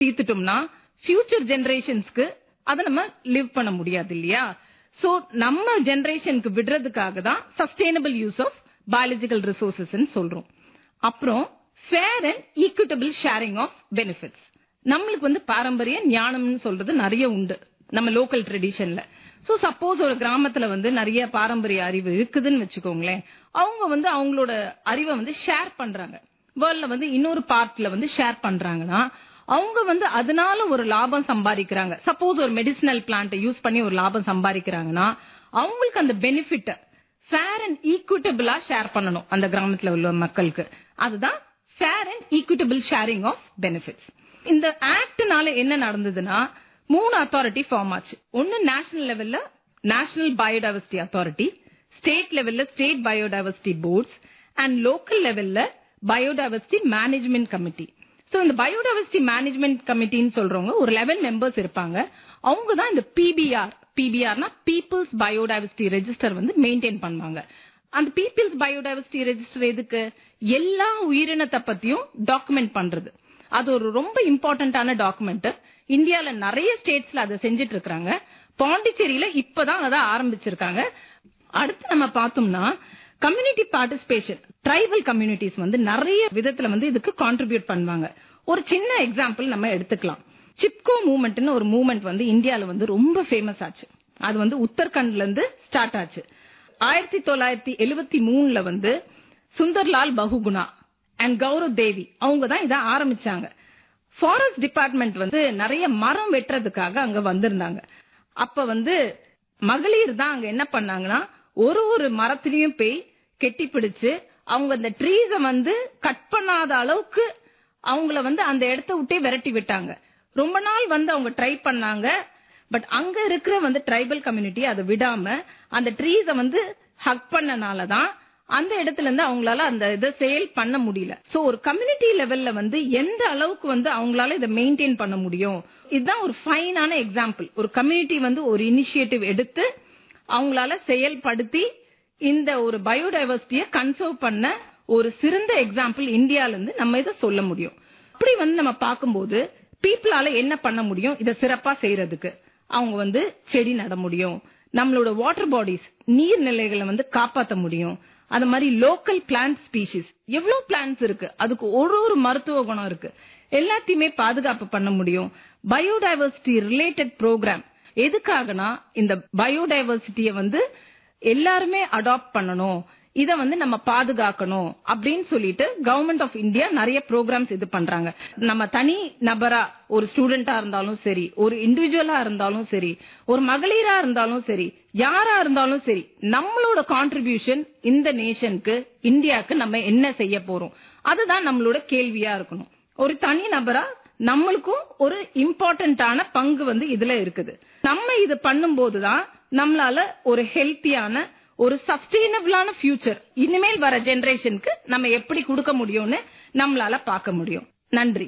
தீர்த்துட்டோம்னா future ஜெனரேஷன்ஸ்க்கு அதை நம்ம live பண்ண முடியாது இல்லையா சோ நம்ம ஜெனரேஷனுக்கு விடுறதுக்காக தான் sustainable use of biological resources சொல்றோம் அப்புறம் fair and equitable sharing of benefits நம்மளுக்கு வந்து பாரம்பரிய ஞானம்னு சொல்றது நிறைய உண்டு நம்ம லோக்கல் ட்ரெடிஷன்ல சோ சப்போஸ் ஒரு கிராமத்துல வந்து நிறைய பாரம்பரிய அறிவு இருக்குதுன்னு வச்சுக்கோங்களேன் அவங்க வந்து அவங்களோட அறிவை வந்து ஷேர் பண்றாங்க வேர்ல்ட்ல வந்து இன்னொரு பார்ட்ல வந்து ஷேர் பண்றாங்கன்னா அவங்க வந்து அதனால ஒரு லாபம் சம்பாதிக்கிறாங்க சப்போஸ் ஒரு மெடிசினல் பிளான்ட் யூஸ் பண்ணி ஒரு லாபம் சம்பாதிக்கிறாங்கன்னா அவங்களுக்கு அந்த பெனிஃபிட் ஃபேர் அண்ட் ஈக்குட்டபிளா ஷேர் பண்ணணும் அந்த கிராமத்துல உள்ள மக்களுக்கு அதுதான் fair and equitable sharing of benefits இந்த ஆக்ட்னால என்ன நடந்ததுன்னா மூணு அத்தாரிட்டி ஃபார்ம் ஆச்சு ஒன்னு நேஷனல் லெவல்ல நேஷனல் பயோடைவர்சிட்டி அத்தாரிட்டி ஸ்டேட் லெவல்ல state biodiversity boards and local லெவல்ல பயோடைவர்சிட்டி மேனேஜ்மெண்ட் கமிட்டி சோ இந்த பயோடைவர்சிட்டி மேனேஜ்மெண்ட் கமிட்டின்னு சொல்றவங்க ஒரு லெவன் மெம்பர்ஸ் இருப்பாங்க அவங்க தான் இந்த பிபிஆர் பிபிஆர்னா பீப்புள்ஸ் பயோடைவர்சிட்டி ரெஜிஸ்டர் வந்து மெயின்டைன் பண்ணுவாங்க அந்த பீப்புள்ஸ் பயோடைவர்சிட்டி ரெஜிஸ்டர் எதுக்கு எல்லா உயிரினத்தை பத்தியும் டாக்குமெண்ட் பண்றது அது ஒரு ரொம்ப இம்பார்ட்டன்டான டாக்குமெண்ட் இந்தியால நிறைய ஸ்டேட்ஸ்ல அதை செஞ்சுட்டு இருக்காங்க பாண்டிச்சேரியில இப்பதான் அதை ஆரம்பிச்சிருக்காங்க அடுத்து நம்ம பார்த்தோம்னா கம்யூனிட்டி பார்ட்டிசிபேஷன் ட்ரைபல் கம்யூனிட்டிஸ் வந்து நிறைய விதத்துல வந்து இதுக்கு கான்ட்ரிபியூட் பண்ணுவாங்க ஒரு சின்ன எக்ஸாம்பிள் நம்ம எடுத்துக்கலாம் சிப்கோ மூவ்மெண்ட்னு ஒரு மூவ்மெண்ட் வந்து இந்தியால வந்து ரொம்ப ஃபேமஸ் ஆச்சு அது வந்து உத்தரகண்ட்ல இருந்து ஸ்டார்ட் ஆச்சு ஆயிரத்தி தொள்ளாயிரத்தி எழுவத்தி மூணுல வந்து சுந்தர்லால் பகுகுணா அண்ட் கௌரவ் தேவி அவங்க தான் இதை ஆரம்பிச்சாங்க ஃபாரஸ்ட் டிபார்ட்மெண்ட் வந்து நிறைய மரம் வெட்டுறதுக்காக அங்க வந்திருந்தாங்க அப்ப வந்து மகளிர் தான் அங்க என்ன பண்ணாங்கன்னா ஒரு ஒரு மரத்திலயும் போய் கெட்டி பிடிச்சு அவங்க அந்த ட்ரீஸ வந்து கட் பண்ணாத அளவுக்கு அவங்கள வந்து அந்த இடத்த விட்டே விரட்டி விட்டாங்க ரொம்ப நாள் வந்து அவங்க ட்ரை பண்ணாங்க பட் அங்க இருக்கிற வந்து ட்ரைபல் கம்யூனிட்டி அதை விடாம அந்த ட்ரீஸ வந்து ஹக் பண்ணனால தான் அந்த இடத்துல இருந்து அவங்களால அந்த இதை செயல் பண்ண முடியல சோ ஒரு கம்யூனிட்டி லெவல்ல வந்து எந்த அளவுக்கு வந்து அவங்களால இதை மெயின்டைன் பண்ண முடியும் இதுதான் ஒரு ஃபைனான எக்ஸாம்பிள் ஒரு கம்யூனிட்டி வந்து ஒரு இனிஷியேட்டிவ் எடுத்து அவங்களால செயல்படுத்தி இந்த ஒரு பயோடைவர்சிட்டியை கன்சர்வ் பண்ண ஒரு சிறந்த எக்ஸாம்பிள் இந்தியால இருந்து நம்ம இதை சொல்ல முடியும் அப்படி வந்து நம்ம பார்க்கும்போது பீப்புளால என்ன பண்ண முடியும் இதை சிறப்பா செய்யறதுக்கு அவங்க வந்து செடி நட முடியும் நம்மளோட வாட்டர் பாடிஸ் நீர்நிலைகளை வந்து காப்பாத்த முடியும் அது மாதிரி லோக்கல் பிளான்ட் ஸ்பீஷிஸ் எவ்வளவு பிளான்ட்ஸ் இருக்கு அதுக்கு ஒரு ஒரு மருத்துவ குணம் இருக்கு எல்லாத்தையுமே பாதுகாப்பு பண்ண முடியும் பயோடைவர்சிட்டி ரிலேட்டட் ப்ரோக்ராம் எதுக்காகனா இந்த பயோடைவர்சிட்டியை வந்து எல்லாருமே அடாப்ட் பண்ணணும் இத வந்து நம்ம பாதுகாக்கணும் அப்படின்னு சொல்லிட்டு கவர்மெண்ட் ஆஃப் இந்தியா நிறைய ப்ரோக்ராம்ஸ் இது பண்றாங்க நம்ம தனி நபரா ஒரு ஸ்டூடெண்டா இருந்தாலும் சரி ஒரு இண்டிவிஜுவலா இருந்தாலும் சரி ஒரு மகளிரா இருந்தாலும் சரி யாரா இருந்தாலும் சரி நம்மளோட கான்ட்ரிபியூஷன் இந்த நேஷனுக்கு இந்தியாவுக்கு நம்ம என்ன செய்ய போறோம் அதுதான் நம்மளோட கேள்வியா இருக்கணும் ஒரு தனி நபரா நம்மளுக்கும் ஒரு இம்பார்ட்டன்டான பங்கு வந்து இதுல இருக்குது நம்ம இது பண்ணும்போதுதான் நம்மளால ஒரு ஹெல்த்தியான ஒரு சஸ்டைனபிளான ஃபியூச்சர் இனிமேல் வர ஜெனரேஷனுக்கு நம்ம எப்படி கொடுக்க முடியும்னு நம்மளால பார்க்க முடியும் நன்றி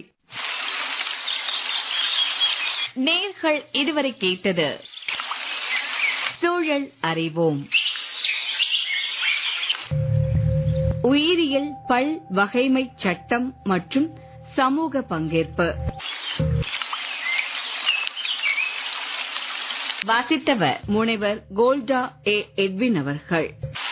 நேர்கள் இதுவரை கேட்டது சூழல் அறிவோம் உயிரியல் பல் வகைமை சட்டம் மற்றும் சமூக பங்கேற்பு வாசித்தவர் முனைவர் கோல்டா ஏ எட்வின் அவர்கள்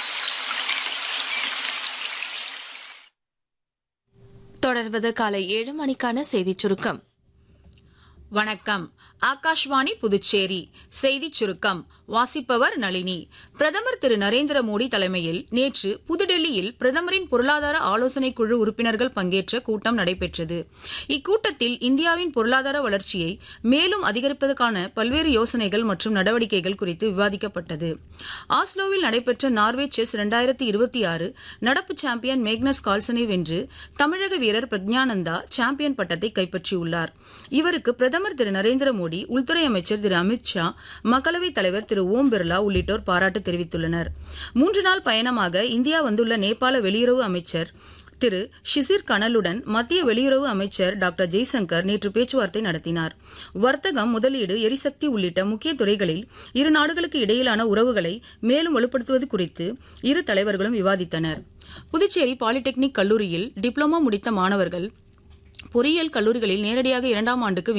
தொடர்வது காலை ஏழு மணிக்கான செய்திச் சுருக்கம் வணக்கம் ஆகாஷ்வாணி புதுச்சேரி செய்திச் சுருக்கம் வாசிப்பவர் நளினி பிரதமர் திரு நரேந்திர மோடி தலைமையில் நேற்று புதுடெல்லியில் பிரதமரின் பொருளாதார ஆலோசனைக் குழு உறுப்பினர்கள் பங்கேற்ற கூட்டம் நடைபெற்றது இக்கூட்டத்தில் இந்தியாவின் பொருளாதார வளர்ச்சியை மேலும் அதிகரிப்பதற்கான பல்வேறு யோசனைகள் மற்றும் நடவடிக்கைகள் குறித்து விவாதிக்கப்பட்டது ஆஸ்லோவில் நடைபெற்ற நார்வே செஸ் இரண்டாயிரத்தி இருபத்தி ஆறு நடப்பு சாம்பியன் மேக்னஸ் கால்சனை வென்று தமிழக வீரர் பிரக்ஞானந்தா சாம்பியன் பட்டத்தை கைப்பற்றியுள்ளார் இவருக்கு பிரதமர் திரு நரேந்திர மோடி உள்துறை அமைச்சர் திரு அமித் ஷா மக்களவைத் தலைவர் திரு ஓம் பிர்லா உள்ளிட்டோர் பாராட்டு தெரிவித்துள்ளனர் மூன்று நாள் பயணமாக இந்தியா வந்துள்ள நேபாள வெளியுறவு அமைச்சர் திரு ஷிசிர் கனலுடன் மத்திய வெளியுறவு அமைச்சர் டாக்டர் ஜெய்சங்கர் நேற்று பேச்சுவார்த்தை நடத்தினார் வர்த்தகம் முதலீடு எரிசக்தி உள்ளிட்ட முக்கிய துறைகளில் இரு நாடுகளுக்கு இடையிலான உறவுகளை மேலும் வலுப்படுத்துவது குறித்து இரு தலைவர்களும் விவாதித்தனர் புதுச்சேரி பாலிடெக்னிக் கல்லூரியில் டிப்ளமோ முடித்த மாணவர்கள் பொறியியல் கல்லூரிகளில் நேரடியாக இரண்டாம் ஆண்டுக்கு